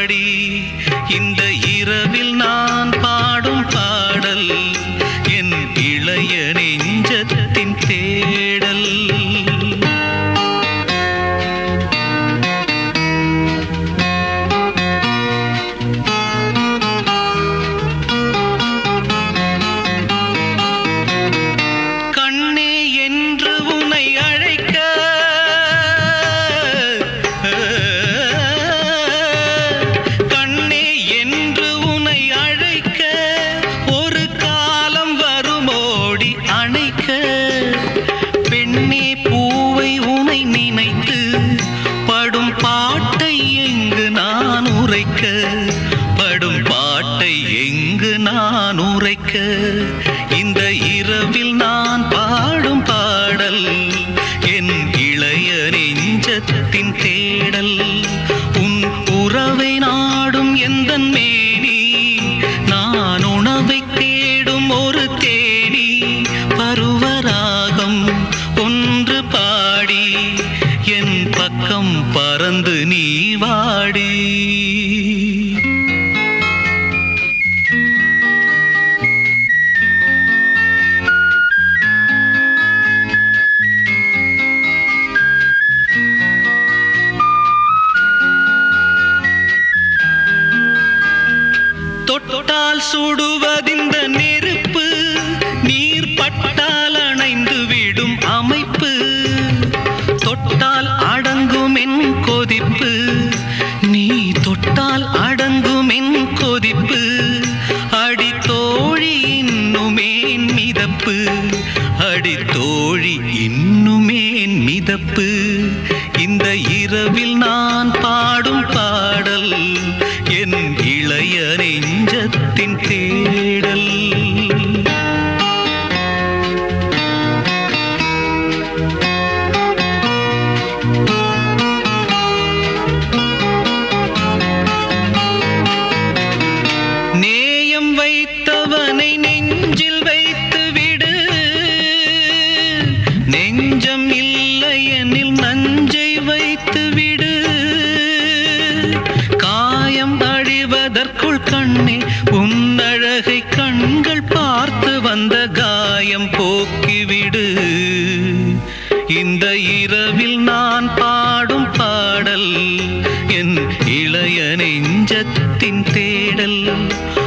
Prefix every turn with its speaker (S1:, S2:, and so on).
S1: பாடி இந்த இரவில் நான் பாடும் பாடல் என் இளைய நெஞ்சத்தின் தேடல் கண்ணே என்று உன்னை அழைக்க கண்ணே என்று உன்னை அழைக்க ஒரு காலம் வருமோடி அணைக்க பெண்ணே பூவை உனை நினைத்து படும் பாட்டை எங்கு நான் உரைக்க படும் பாட்டை எங்கு நான் உரைக்க இந்த இரவில் நான் பாடும் பாடல் என் இளைய நெஞ்சத்தின் தேடல் உன் உறவை நாடும் எந்த மேனி நான் உணவை தேடும் ஒரு தேனி பருவராகம் ஒன்று பாடி என் பக்கம் பறந்து நீ வாடி தொட்டால் சுடுவதிந்த நெருப்பு நீர் பட்டால் அணைந்து விடும் அமைப்பு தொட்டால் அடங்கும் என் கொதிப்பு நீ தொட்டால் அடங்கும் என் கொதிப்பு அடி தோழி இன்னுமேன் மிதப்பு அடி தோழி இன்னுமேன் மிதப்பு இந்த இரவில் நான் பாடும் பாடல் என் இளைய நெஞ்சத்தின் தேடல் நேயம் வைத்தவனை நெஞ்சில் வைத்து விடு நெஞ்சம் இல்லையெனில் நஞ்சை வைத்து விடு காயம் அழிவதற்குள் கண்ணே உன்னழகை கண்கள் பார்த்து வந்த காயம் போக்கிவிடு இந்த இரவில் நான் பாடும் பாடல் என் இளைய நெஞ்சத்தின் தேடல்